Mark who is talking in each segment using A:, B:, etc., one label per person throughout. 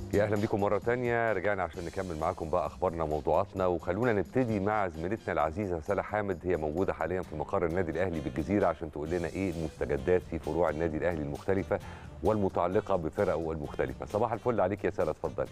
A: يا اهلا بكم مره تانية رجعنا عشان نكمل معاكم بقى اخبارنا وموضوعاتنا وخلونا نبتدي مع زميلتنا العزيزه سلا حامد هي موجوده حاليا في مقر النادي الاهلي بالجزيره عشان تقول لنا ايه المستجدات في فروع النادي الاهلي المختلفه والمتعلقه بفرقه المختلفه صباح الفل عليك يا سلا اتفضلي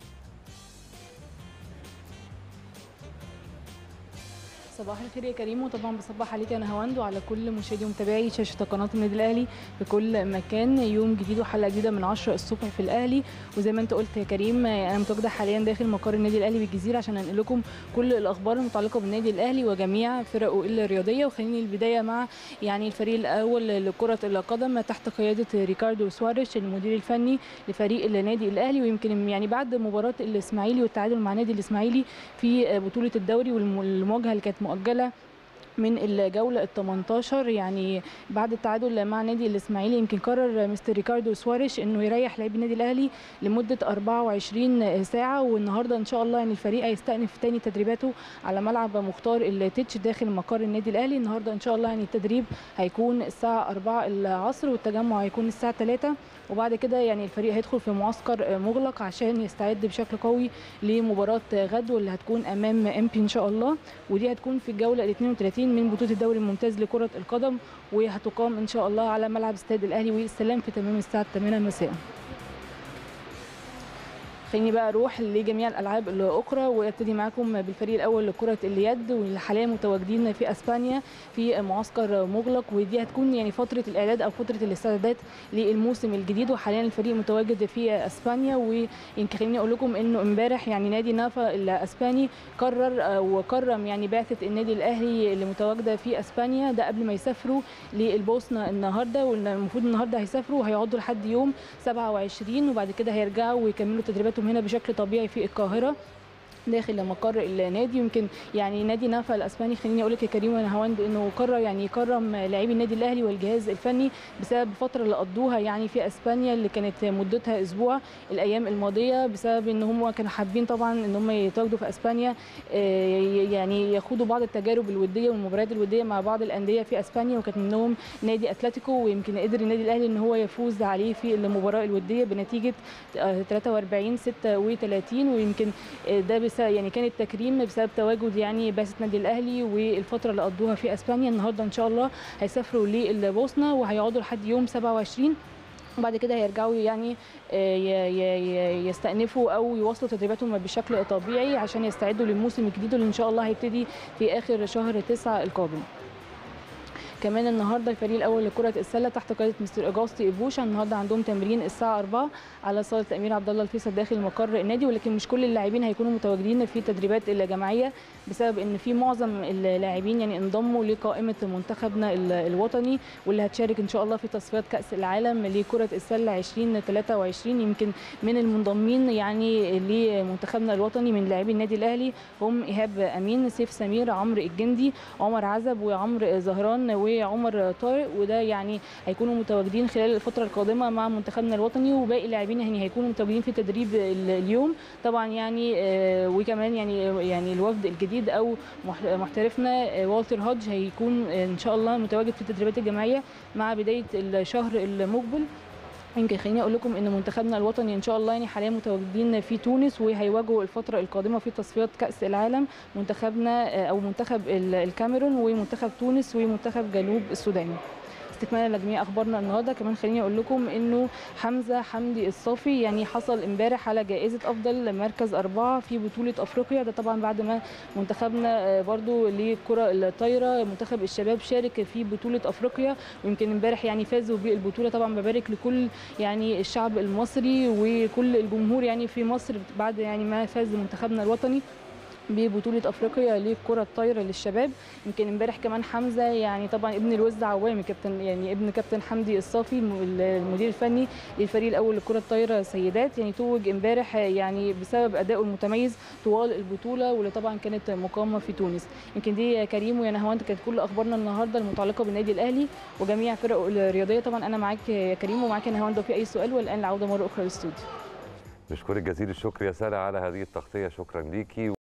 B: صباح الخير يا كريم وطبعا بصبح عليك انا هواند وعلى كل مشاهدي ومتابعي شاشه قناه النادي الاهلي في كل مكان يوم جديد وحلقه جديده من 10 الصبح في الاهلي وزي ما انت قلت يا كريم انا متواجده حاليا داخل مقر النادي الاهلي بالجزيره عشان انقل لكم كل الاخبار المتعلقه بالنادي الاهلي وجميع فرقه الرياضيه وخليني البدايه مع يعني الفريق الاول لكره القدم تحت قياده ريكاردو سواريش المدير الفني لفريق النادي الاهلي ويمكن يعني بعد مباراه الاسماعيلي والتعادل مع نادي الاسماعيلي في بطوله الدوري والمواجهه اللي كانت مؤجله من الجوله ال 18 يعني بعد التعادل مع نادي الاسماعيلي يمكن قرر مستر ريكاردو سواريش انه يريح لاعبي النادي الاهلي لمده 24 ساعه والنهارده ان شاء الله يعني الفريق هيستأنف تاني تدريباته على ملعب مختار التتش داخل مقر النادي الاهلي النهارده ان شاء الله يعني التدريب هيكون الساعه 4 العصر والتجمع هيكون الساعه 3 وبعد كده يعني الفريق هيدخل في معسكر مغلق عشان يستعد بشكل قوي لمباراه غد واللي هتكون امام امبي ان شاء الله ودي هتكون في الجوله ال 32 من بطوله الدوري الممتاز لكره القدم وهتقام ان شاء الله على ملعب استاد الاهلي والسلام في تمام الساعه 8 مساء خليني بقى اروح لجميع الالعاب الاخرى وابتدي معاكم بالفريق الاول لكره اليد واللي حاليا متواجدين في اسبانيا في معسكر مغلق ودي هتكون يعني فتره الاعداد او فتره الاستعدادات للموسم الجديد وحاليا الفريق متواجد في اسبانيا ويمكن خليني اقول لكم انه امبارح يعني نادي نافا الاسباني قرر وكرم يعني بعثه النادي الاهلي اللي متواجده في اسبانيا ده قبل ما يسافروا للبوسنه النهارده والمفروض النهارده هيسافروا وهيقعدوا لحد يوم 27 وبعد كده هيرجعوا ويكملوا تدريباتهم هنا بشكل طبيعي في القاهره داخل مقر النادي يمكن يعني نادي نافا الاسباني خليني اقول لك يا كريم وانا هوند انه قرر يعني يكرم لاعبي النادي الاهلي والجهاز الفني بسبب الفتره اللي قضوها يعني في اسبانيا اللي كانت مدتها اسبوع الايام الماضيه بسبب ان هم كانوا حابين طبعا ان هم يتواجدوا في اسبانيا يعني ياخدوا بعض التجارب الوديه والمباريات الوديه مع بعض الانديه في اسبانيا وكانت منهم نادي اتلتيكو ويمكن قدر النادي الاهلي ان هو يفوز عليه في المباراه الوديه بنتيجه 43 36 ويمكن ده بس يعني كان التكريم بسبب تواجد يعني بعثه النادي الاهلي والفتره اللي قضوها في اسبانيا النهارده ان شاء الله هيسافروا للبوسنه وهيقعدوا لحد يوم 27 وبعد كده هيرجعوا يعني يستأنفوا او يواصلوا تدريباتهم بشكل طبيعي عشان يستعدوا للموسم الجديد اللي ان شاء الله هيبتدي في اخر شهر 9 القادم كمان النهارده الفريق الاول لكره السله تحت قياده مستر اجاستي ايبوشا النهارده عندهم تمرين الساعه 4 على صاله الامير عبد الله الفيصل داخل مقر النادي ولكن مش كل اللاعبين هيكونوا متواجدين في التدريبات الجماعيه بسبب ان في معظم اللاعبين يعني انضموا لقائمه منتخبنا الوطني واللي هتشارك ان شاء الله في تصفيات كاس العالم لكره السله 2023 يمكن من المنضمين يعني لمنتخبنا الوطني من لاعبي النادي الاهلي هم ايهاب امين سيف سمير عمرو الجندي عمر عزب وعمرو زهران وعمر طارق وده يعني هيكونوا متواجدين خلال الفتره القادمه مع منتخبنا الوطني وباقي اللاعبين يعني هيكونوا متواجدين في تدريب اليوم طبعا يعني وكمان يعني يعني الوفد الجديد او محترفنا والتر هودج هيكون ان شاء الله متواجد في التدريبات الجماعيه مع بدايه الشهر المقبل يمكن خليني اقول لكم ان منتخبنا الوطني ان شاء الله يعني حاليا متواجدين في تونس وهيواجهوا الفتره القادمه في تصفيات كاس العالم منتخبنا او منتخب الكاميرون ومنتخب تونس ومنتخب جنوب السودان استكمالا لجميع اخبارنا النهارده كمان خليني اقول لكم انه حمزه حمدي الصافي يعني حصل امبارح على جائزه افضل مركز اربعه في بطوله افريقيا ده طبعا بعد ما منتخبنا برضو للكره الطايره منتخب الشباب شارك في بطوله افريقيا ويمكن امبارح يعني فازوا بالبطوله طبعا ببارك لكل يعني الشعب المصري وكل الجمهور يعني في مصر بعد يعني ما فاز منتخبنا الوطني ببطوله افريقيا للكره الطايره للشباب يمكن امبارح كمان حمزه يعني طبعا ابن الوز عوامي كابتن يعني ابن كابتن حمدي الصافي المدير الفني للفريق الاول للكره الطايره سيدات يعني توج امبارح يعني بسبب ادائه المتميز طوال البطوله واللي طبعا كانت مقامه في تونس يمكن دي كريم ويا نهاوند كانت كل اخبارنا النهارده المتعلقه بالنادي الاهلي وجميع فرقه الرياضيه طبعا انا معاك يا كريم ومعاك يا نهاوند في اي سؤال والان العوده مره اخرى للاستوديو
A: بشكرك جزيل الشكر يا ساره على هذه التغطيه شكرا ليكي